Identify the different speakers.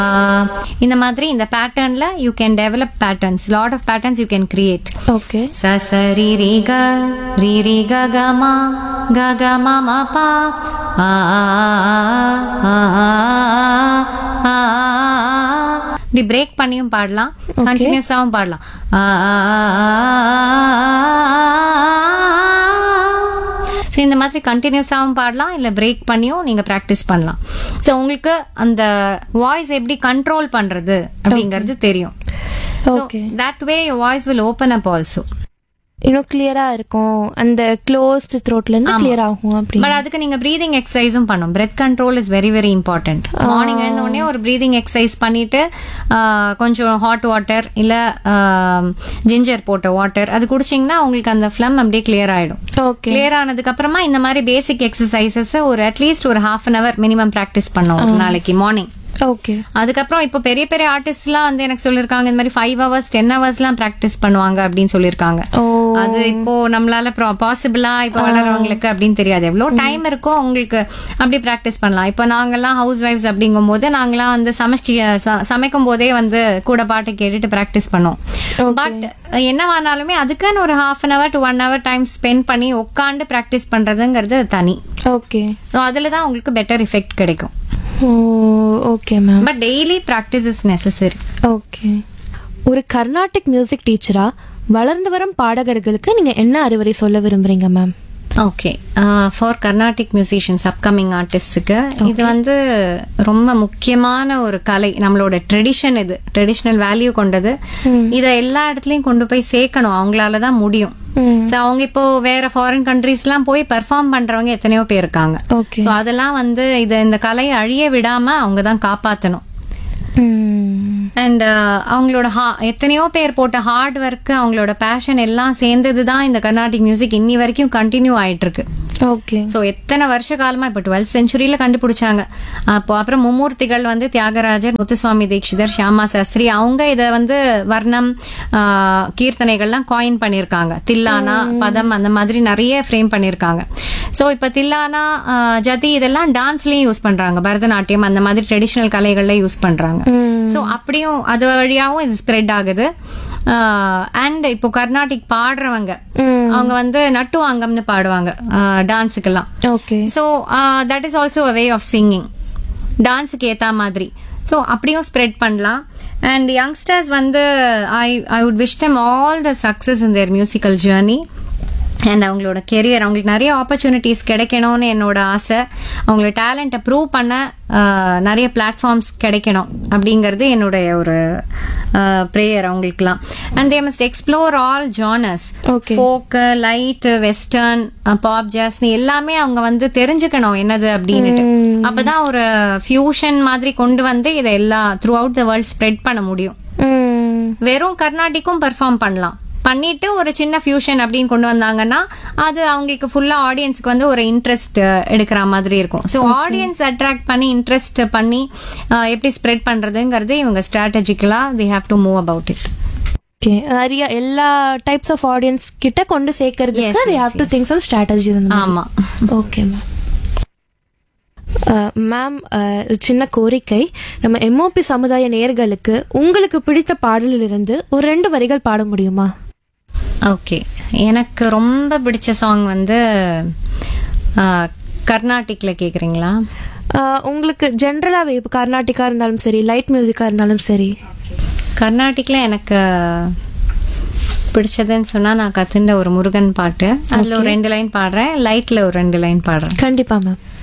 Speaker 1: இந்த மாதிரி இந்த பேட்டர்ன்ல you can develop patterns lot of patterns you can create
Speaker 2: okay
Speaker 1: ச ச ரி ரி க ரி ரி க க மா க க ம ம பா ஆ ஆ ஆ ஆ ஆ இப்படி பிரேக் பண்ணியும் பாடலாம் கண்டினியூஸாவும் பாடலாம் ஆ ஆ ஸோ இந்த மாதிரி கண்டினியூஸாகவும் பாடலாம் இல்லை பிரேக் பண்ணியும் நீங்கள் ப்ராக்டிஸ் பண்ணலாம் ஸோ உங்களுக்கு அந்த வாய்ஸ் எப்படி கண்ட்ரோல் பண்ணுறது அப்படிங்கிறது தெரியும்
Speaker 2: okay
Speaker 1: that way your voice will open up also
Speaker 2: இன்னும் கிளியரா இருக்கும் அந்த க்ளோஸ்ட் த்ரோட்ல இருந்து கிளியர் ஆகும் அப்படி
Speaker 1: பட் அதுக்கு நீங்க ப்ரீதிங் எக்ஸசைஸும் பண்ணும் breath control is very very important morning எழுந்த உடனே ஒரு ப்ரீதிங் எக்ஸசைஸ் பண்ணிட்டு ஆ, கொஞ்சம் ஹாட் வாட்டர் இல்ல ஜிஞ்சர் போட்ட வாட்டர் அது குடிச்சீங்கன்னா உங்களுக்கு அந்த ஃபிளம் அப்படியே கிளியர் ஆயிடும்
Speaker 2: ஓகே
Speaker 1: கிளியர் ஆனதுக்கு அப்புறமா இந்த மாதிரி பேசிக் எக்ஸசைசஸ் ஒரு அட்லீஸ்ட் ஒரு half an hour minimum practice பண்ணோம் ஒரு நாளைக்கு மார்னிங்
Speaker 2: ஓகே
Speaker 1: அதுக்கப்புறம் இப்போ பெரிய பெரிய ஆர்டிஸ்ட்லாம் வந்து எனக்கு சொல்லியிருக்காங்க இந்த மாதிரி ஃபைவ் ஹவர்ஸ் டென் ஹவர்ஸ்லாம் ப்ராக்டிஸ் பண்ணுவாங்க அப்படின்னு சொல்லியிருக்காங்க
Speaker 2: ஓ
Speaker 1: அது இப்போ நம்மளால பாசிபிளா இப்போ வளர்றவங்களுக்கு அப்படின்னு தெரியாது எவ்வளவு டைம் இருக்கோ உங்களுக்கு அப்படி பிராக்டிஸ் பண்ணலாம் இப்போ நாங்கெல்லாம் ஹவுஸ் ஒய்ஃப்ஸ் அப்படிங்கும் போது நாங்கெல்லாம் வந்து சமைக்க ச- சமைக்கும் போதே வந்து கூட பாட்டு கேட்டுட்டு பிராக்டிஸ் பண்ணோம் பட் என்னவானாலுமே அதுக்குன்னு ஒரு half an hour to one hour time spend பண்ணி உட்காந்து பிராக்டிஸ் பண்றதுங்கிறது தனி
Speaker 2: ஓகே
Speaker 1: ஸோ அதுல தான் உங்களுக்கு பெட்டர் எஃபெக்ட் கிடைக்கும்
Speaker 2: oh okay ma'am
Speaker 1: but daily practice is necessary
Speaker 2: okay ஒரு கர்நாடிக் மியூசிக் டீச்சரா வளர்ந்து வரும் பாடகர்களுக்கு நீங்க என்ன அறிவுரை சொல்ல விரும்புறீங்க ma'am
Speaker 1: okay for Carnatic musicians upcoming ஆர்டிஸ்டுக்கு இது வந்து ரொம்ப முக்கியமான ஒரு கலை நம்மளோட ட்ரெடிஷன் இது ட்ரெடிஷ்னல் வேல்யூ கொண்டது இதை எல்லா இடத்துலயும் கொண்டு போய் சேர்க்கணும் அவங்களால தான் முடியும் So, அவங்க இப்போ வேற ஃபாரின் கண்ட்ரீஸ்லாம் போய் பெர்ஃபார்ம் பண்றவங்க எத்தனையோ பேர் இருக்காங்க
Speaker 2: ஓகே
Speaker 1: ஸோ அதெல்லாம் வந்து இதை இந்த கலையை அழிய விடாம அவங்க தான் காப்பாற்றணும் அண்ட் அவங்களோட ha- எத்தனையோ பேர் போட்ட ஹார்ட் ஒர்க் அவங்களோட பேஷன் எல்லாம் சேர்ந்தது தான் இந்த கர்நாடிக் மியூசிக் இன்னி வரைக்கும் கண்டினியூ ஆயிட்டு இருக்கு
Speaker 2: ஓகே
Speaker 1: ஸோ எத்தனை வருஷ காலமா இப்போ டுவெல்த் செஞ்சுரியில கண்டுபிடிச்சாங்க அப்போ அப்புறம் மும்மூர்த்திகள் வந்து தியாகராஜர் முத்துசுவாமி தீட்சிதர் ஷியாமா சாஸ்திரி அவங்க இதை வந்து வர்ணம் ஆ, கீர்த்தனைகள்லாம் காயின் பண்ணியிருக்காங்க தில்லானா பதம் அந்த மாதிரி நிறைய ஃப்ரேம் பண்ணியிருக்காங்க ஸோ இப்போ தில்லானா ஆ, ஜதி இதெல்லாம் டான்ஸ்லயும் யூஸ் பண்றாங்க பரதநாட்டியம் அந்த மாதிரி ட்ரெடிஷ்னல் கலைகள்ல யூஸ் பண்றாங்க ஸோ அப்படியும் அது வழியாவும் இது ஸ்ப்ரெட் ஆகுது அண்ட் இப்போ கர்நாடிக் பாடுறவங்க அவங்க வந்து நட்டுவாங்கம்னு பாடுவாங்க டான்ஸுக்கெல்லாம்
Speaker 2: okay
Speaker 1: so that is also a way of singing டான்ஸுக்கு ஏற்ற மாதிரி ஸோ அப்படியும் ஸ்ப்ரெட் பண்ணலாம் அண்ட் யங்ஸ்டர்ஸ் வந்து I I would wish them all the success in their musical journey and அவங்களோட கெரியர் அவங்களுக்கு நிறைய ஆப்பர்ச்சுனிட்டிஸ் கிடைக்கணும்னு என்னோட ஆசை அவங்களோட டேலண்ட்டை ப்ரூவ் பண்ண ஆஹ், நிறைய பிளாட்ஃபார்ம்ஸ் கிடைக்கணும் அப்படிங்கிறது என்னுடைய ஒரு ப்ரேயர் அவங்களுக்குலாம் and they must explore all genres
Speaker 2: Okay.
Speaker 1: Folk light western pop ஜாஸ்னி எல்லாமே அவங்க வந்து தெரிஞ்சுக்கணும் என்னது அப்படின்னுட்டு அப்பதான் ஒரு ஃபியூஷன் மாதிரி கொண்டு வந்து இதை எல்லா throughout the world spread பண்ண முடியும் வெறும் கர்நாடிக்கும் பெர்ஃபார்ம் பண்ணலாம் பண்ணிட்டு ஒரு சின்ன ஃபியூஷன் அப்படின்னு கொண்டு வந்தாங்கன்னா அது அவங்களுக்கு ஃபுல்லா ஆடியன்ஸ்க்கு வந்து ஒரு இன்ட்ரெஸ்ட் எடுக்கிற மாதிரி இருக்கும் ஸோ ஆடியன்ஸ் அட்ராக்ட் பண்ணி இன்ட்ரெஸ்ட் பண்ணி அஹ், எப்படி ஸ்ப்ரெட் பண்றதுங்கிறது இவங்க ஸ்ட்ராட்டஜிக்கலா they have to move about it
Speaker 2: okay நிறைய எல்லா டைப்ஸ் ஆஃப் ஆடியன்ஸ் கிட்ட கொண்டு சேர்க்கறதுக்கு
Speaker 1: Yes,
Speaker 2: they
Speaker 1: yes,
Speaker 2: have to think some strategies அந்த மாதிரி.
Speaker 1: ஆமா
Speaker 2: ஓகே மேம் மேம் சின்ன கோரிக்கை நம்ம எம்ஓபி சமுதாய நேர்களுக்கு உங்களுக்கு பிடித்த பாடலிலிருந்து ஒரு ரெண்டு வரிகள் பாட முடியுமா
Speaker 1: ஓகே எனக்கு ரொம்ப பிடிச்ச சாங் வந்து அஹ், கர்நாடிக்ல கேக்குறீங்களா
Speaker 2: அஹ், உங்களுக்கு ஜென்ரலாகவே இப்போ கர்நாடிக்கா இருந்தாலும் சரி லைட் மியூசிக்காக இருந்தாலும் சரி
Speaker 1: கர்நாடிக்ல எனக்கு பிடிச்சதுன்னு சொன்னா நான் கத்துண்ட ஒரு முருகன் பாட்டு அதுல ஒரு ரெண்டு லைன் பாடுறேன் லைட்ல ஒரு ரெண்டு லைன் பாடுறேன்
Speaker 2: கண்டிப்பா மேம்